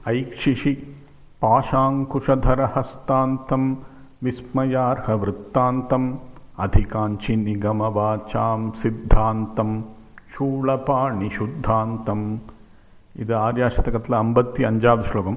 ऐक्षिषि पाशाङ्कुशधरहस्तान्तं विस्मयार्हवृत्तान्तम् अधिकाञ्चि निगमवाचां சித்தாந்தம் சூளபாணி சுத்தாந்தம் இது ஆர்யாசதகத்தில் ஐம்பத்தி அஞ்சாவது ஸ்லோகம்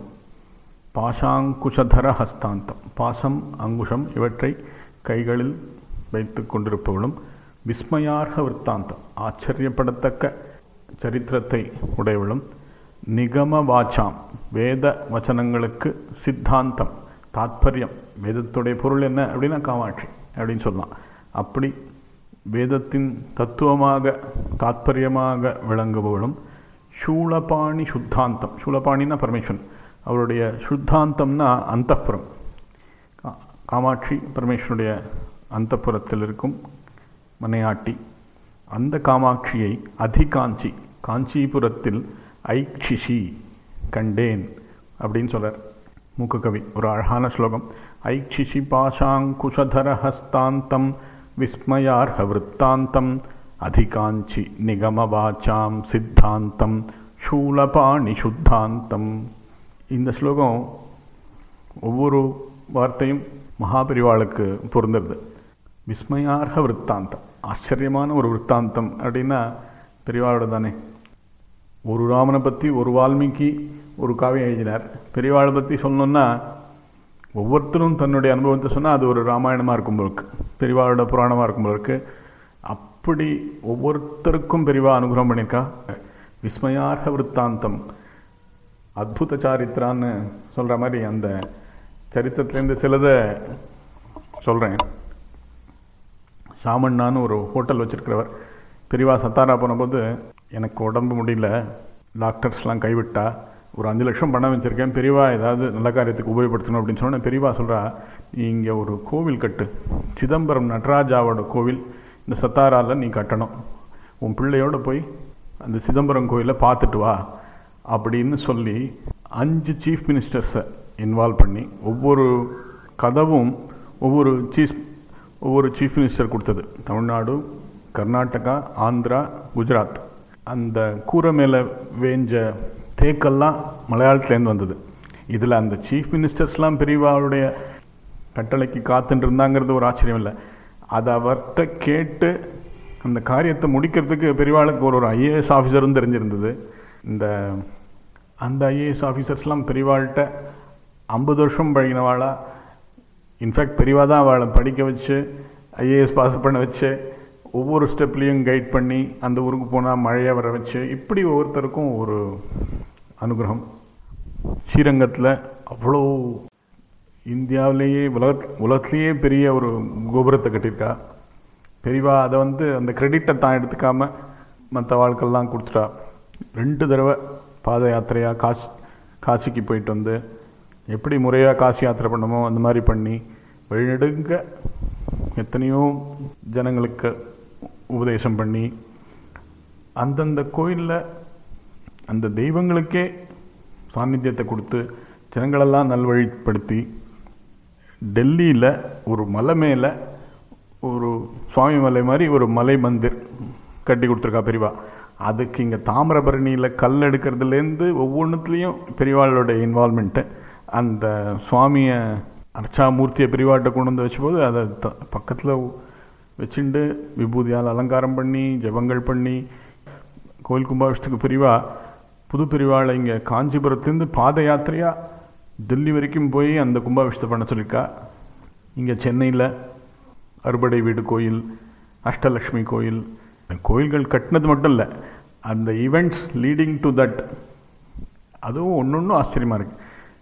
பாசாங்குஷதர ஹஸ்தாந்தம் பாசம் அங்குஷம் இவற்றை கைகளில் வைத்து கொண்டிருப்பவளும் விஸ்மயார்க விற்த்தாந்தம் ஆச்சரியப்படத்தக்க சரித்திரத்தை உடையவளும் நிகம வாச்சாம் வேத வச்சனங்களுக்கு சித்தாந்தம் தாத்பரியம் வேதத்துடைய பொருள் என்ன அப்படின்னா காமாட்சி அப்படின்னு சொல்லலாம் அப்படி வேதத்தின் தத்துவமாக தாத்பரியமாக விளங்குபவளும் சூளபாணி சுத்தாந்தம் சூளபாணின்னா பரமேஸ்வரன் அவருடைய சுத்தாந்தம்னா அந்தப்புறம் காமாட்சி பரமேஸ்வருடைய அந்தப்புறத்தில் இருக்கும் மனையாட்டி அந்த காமாட்சியை அதிகாஞ்சி காஞ்சிபுரத்தில் ஐக்ஷிஷி கண்டேன் அப்படின்னு சொல்றார் மூக்ககவி ஒரு அழகான ஸ்லோகம் ஐக்ஷிஷி பாஷாங்குஷதர ஹஸ்தாந்தம் விஸ்மயார்ஹ விற்த்தாந்தம் அதிகாஞ்சி நிகமவாச்சாம் சித்தாந்தம் சூலபாணி சுத்தாந்தம் இந்த ஸ்லோகம் ஒவ்வொரு வார்த்தையும் மகாபரிவாளுக்கு பொருந்துறது விஸ்மயார்ஹ விற்த்தாந்தம் ஆச்சரியமான ஒரு விற்த்தாந்தம் அப்படின்னா பெரியவாளோட தானே ஒரு ராமனை பற்றி ஒரு வால்மீகி ஒரு காவியம் எழுதினார் பெரியவாளை பற்றி சொல்லணும்னா ஒவ்வொருத்தரும் தன்னுடைய அனுபவத்தை சொன்னால் அது ஒரு ராமாயணமாக இருக்கும் போருக்கு பெரியவாளோட புராணமாக இருக்கும் போருக்கு அப்படி ஒவ்வொருத்தருக்கும் பெரியவா அனுகிரகம் பண்ணியிருக்கா விஸ்மயார்ஹ விற்த்தாந்தம் அத்புத சாரித்திரான்னு சொல்கிற மாதிரி அந்த சரித்திரத்துலேருந்து சிலதை சொல்கிறேன் சாமண்ணான்னு ஒரு ஹோட்டல் வச்சுருக்கிறவர் பெரியவா சத்தாரா போனபோது எனக்கு உடம்பு முடியல டாக்டர்ஸ்லாம் கைவிட்டா ஒரு அஞ்சு லட்சம் பணம் வச்சுருக்கேன் பெரியவா ஏதாவது நல்ல காரியத்துக்கு உபயோகப்படுத்தணும் அப்படின்னு சொன்னால் பெரியவா சொல்கிறா இங்கே ஒரு கோவில் கட்டு சிதம்பரம் நடராஜாவோட கோவில் இந்த சத்தாராவில் நீ கட்டணும் உன் பிள்ளையோட போய் அந்த சிதம்பரம் கோயிலை பார்த்துட்டு வா அப்படின்னு சொல்லி அஞ்சு சீஃப் மினிஸ்டர்ஸை இன்வால்வ் பண்ணி ஒவ்வொரு கதவும் ஒவ்வொரு சீஃப் ஒவ்வொரு சீஃப் மினிஸ்டர் கொடுத்தது தமிழ்நாடு கர்நாடகா ஆந்திரா குஜராத் அந்த கூரை மேலே வேஞ்ச தேக்கெல்லாம் மலையாளத்துலேருந்து வந்தது இதில் அந்த சீஃப் மினிஸ்டர்ஸ்லாம் பெரியவாளுடைய கட்டளைக்கு காத்துட்டு இருந்தாங்கிறது ஒரு ஆச்சரியம் இல்லை அதை அவர்கிட்ட கேட்டு அந்த காரியத்தை முடிக்கிறதுக்கு பெரியவாளுக்கு ஒரு ஒரு ஐஏஎஸ் ஆஃபீஸரும் தெரிஞ்சிருந்தது இந்த அந்த ஐஏஎஸ் ஆஃபீஸர்ஸ்லாம் பெரியவாள்கிட்ட ஐம்பது வருஷம் பழகினவாளா இன்ஃபேக்ட் பெரியவா தான் அவளை படிக்க வச்சு ஐஏஎஸ் பாஸ் பண்ண வச்சு ஒவ்வொரு ஸ்டெப்லேயும் கைட் பண்ணி அந்த ஊருக்கு போனால் மழையை வர வச்சு இப்படி ஒவ்வொருத்தருக்கும் ஒரு அனுகிரகம் ஸ்ரீரங்கத்தில் அவ்வளோ இந்தியாவிலேயே உலக உலகத்திலேயே பெரிய ஒரு கோபுரத்தை கட்டியிருக்கா பெரியவா அதை வந்து அந்த கிரெடிட்டை தான் எடுத்துக்காம மற்ற வாழ்க்கெல்லாம் கொடுத்துட்டா ரெண்டு தடவை பாத யாத்திரையாக காசி காசிக்கு போயிட்டு வந்து எப்படி முறையாக காசி யாத்திரை பண்ணமோ அந்த மாதிரி பண்ணி வழிநெடுங்க எத்தனையோ ஜனங்களுக்கு உபதேசம் பண்ணி அந்தந்த கோயிலில் அந்த தெய்வங்களுக்கே சாநித்தியத்தை கொடுத்து ஜனங்களெல்லாம் நல்வழிப்படுத்தி டெல்லியில் ஒரு மலை மேலே ஒரு சுவாமி மலை மாதிரி ஒரு மலை மந்திர் கட்டி கொடுத்துருக்கா பெரியவா அதுக்கு இங்கே தாமிரபரணியில் கல் எடுக்கிறதுலேருந்து ஒவ்வொன்றுத்துலேயும் பெரியவாளோட இன்வால்மெண்ட்டு அந்த சுவாமியை அர்ச்சாமூர்த்தியை பெரியவாட்ட கொண்டு வந்து வச்சபோது அதை பக்கத்தில் வச்சுண்டு விபூதியால் அலங்காரம் பண்ணி ஜபங்கள் பண்ணி கோயில் கும்பாபிஷத்துக்கு பிரிவா புது பிரிவாளை இங்கே காஞ்சிபுரத்துலேருந்து பாத யாத்திரையாக டெல்லி வரைக்கும் போய் அந்த கும்பாபிஷத்தை பண்ண சொல்லியிருக்கா இங்கே சென்னையில் அறுபடை வீடு கோயில் அஷ்டலக்ஷ்மி கோயில் கோயில்கள் கட்டினது மட்டும் இல்லை அந்த ஈவெண்ட்ஸ் லீடிங் டு தட் அதுவும் ஒன்று ஒன்றும் ஆச்சரியமாக இருக்குது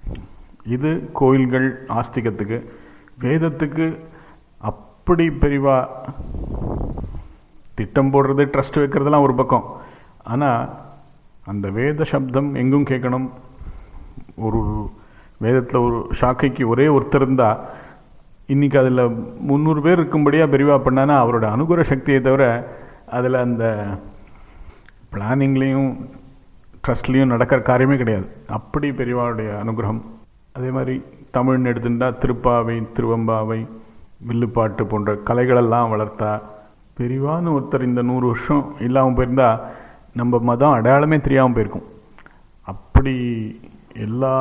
இது கோயில்கள் ஆஸ்திகத்துக்கு வேதத்துக்கு அப்படி பெரிவா திட்டம் போடுறது ட்ரஸ்ட் வைக்கிறதுலாம் ஒரு பக்கம் ஆனால் அந்த வேத சப்தம் எங்கும் கேட்கணும் ஒரு வேதத்தில் ஒரு ஷாக்கைக்கு ஒரே ஒருத்தர் இருந்தால் இன்றைக்கி அதில் முந்நூறு பேர் இருக்கும்படியாக பெரிவா பண்ணானா அவரோட அனுகூல சக்தியை தவிர அதில் அந்த பிளானிங்லேயும் ட்ரஸ்ட்லேயும் நடக்கிற காரியமே கிடையாது அப்படி பெரியவாளுடைய அனுகிரகம் அதே மாதிரி தமிழ்னு எடுத்துட்டா திருப்பாவை திருவம்பாவை வில்லுப்பாட்டு போன்ற கலைகளெல்லாம் வளர்த்தா பெரிவான்னு ஒருத்தர் இந்த நூறு வருஷம் இல்லாமல் போயிருந்தா நம்ம மதம் அடையாளமே தெரியாமல் போயிருக்கும் அப்படி எல்லா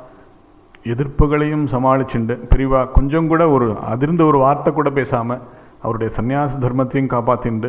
எதிர்ப்புகளையும் சமாளிச்சுண்டு பெரியவா கொஞ்சம் கூட ஒரு அதிர்ந்த ஒரு வார்த்தை கூட பேசாம அவருடைய சந்நியாச தர்மத்தையும் காப்பாத்திண்டு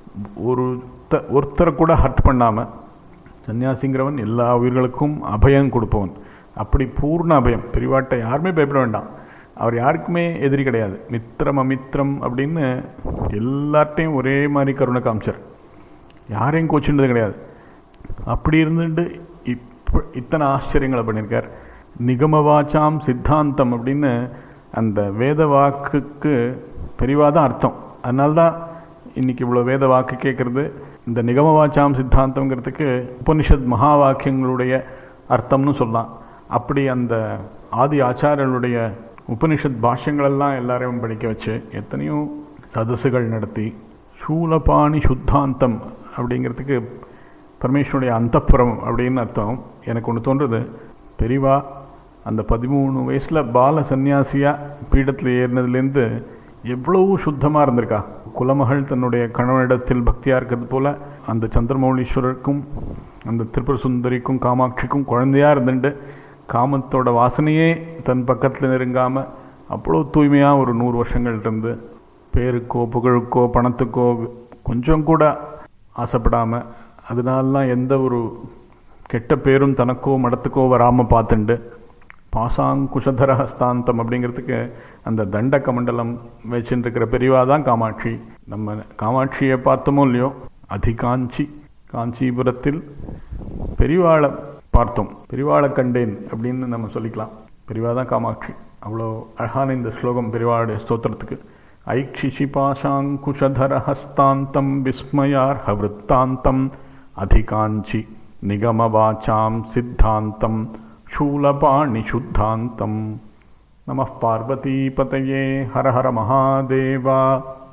ஒரு ஒருத்தரை கூட ஹர்ட் பண்ணாம சன்னியாசிங்கிறவன் எல்லா உயிர்களுக்கும் அபயம் கொடுப்பவன் அப்படி பூர்ண அபயம் பெரியவாட்டை யாருமே பயப்பட வேண்டாம் அவர் யாருக்குமே எதிரி கிடையாது மித்திரம் அமித்திரம் அப்படின்னு எல்லார்ட்டையும் ஒரே மாதிரி கருணை காமிச்சார் யாரையும் கோச்சுன்றது கிடையாது அப்படி இருந்துட்டு இப்போ இத்தனை ஆச்சரியங்களை பண்ணியிருக்கார் நிகமவாச்சாம் சித்தாந்தம் அப்படின்னு அந்த வேத வாக்குக்கு பெரிவாதான் அர்த்தம் அதனால்தான் இன்னைக்கு இவ்வளோ வேத வாக்கு கேட்கறது இந்த நிகமவாச்சாம் சித்தாந்தங்கிறதுக்கு உபனிஷத் மகா வாக்கியங்களுடைய அர்த்தம்னு சொல்லலாம் அப்படி அந்த ஆதி ஆச்சாரியர்களுடைய உபனிஷத் பாஷ்யங்களெல்லாம் எல்லாரையும் படிக்க வச்சு எத்தனையோ சதசுகள் நடத்தி சூலபாணி சுத்தாந்தம் அப்படிங்கிறதுக்கு பரமேஸ்வருடைய அந்தப்புறம் அப்படின்னு அர்த்தம் எனக்கு ஒன்று தோன்றுறது பெரிவா அந்த பதிமூணு வயசில் பால சந்நியாசியா பீடத்தில் ஏறினதுலேருந்து எவ்வளவு சுத்தமாக இருந்திருக்கா குலமகள் தன்னுடைய கணவனிடத்தில் பக்தியாக இருக்கிறது போல அந்த சந்திரமௌலீஸ்வரருக்கும் அந்த திரிபுர சுந்தரிக்கும் காமாட்சிக்கும் குழந்தையா இருந்துட்டு காமத்தோட வாசனையே தன் பக்கத்தில் நெருங்காமல் அவ்வளோ தூய்மையாக ஒரு நூறு வருஷங்கள் இருந்து பேருக்கோ புகழுக்கோ பணத்துக்கோ கொஞ்சம் கூட ஆசைப்படாமல் அதனாலலாம் எந்த ஒரு கெட்ட பேரும் தனக்கோ மடத்துக்கோ வராமல் பார்த்துண்டு பாசாங்குஷதர ஹஸ்தாந்தம் அப்படிங்கிறதுக்கு அந்த தண்ட கமண்டலம் வச்சுட்டு இருக்கிற பெரியவா தான் காமாட்சி நம்ம காமாட்சியை பார்த்தோமோ இல்லையோ அதிகாஞ்சி காஞ்சிபுரத்தில் பெரியவாளை பார்த்தோம் பெரியவாளை கண்டேன் அப்படின்னு நம்ம சொல்லிக்கலாம் பெரியவா தான் காமாட்சி அவ்வளோ அழகான இந்த ஸ்லோகம் பெரியவாளுடைய ஸ்தோத்திரத்துக்கு ஐக்ஷிஷி பாஷாங்குஷதர ஹஸ்தாந்தம் விஸ்மயார்ஹ விற்த்தாந்தம் அதிகாஞ்சி நிகமவாச்சாம் சித்தாந்தம் शूलपाणिशुद्धान्तम् नमः पार्वतीपतये हर हर महादेवा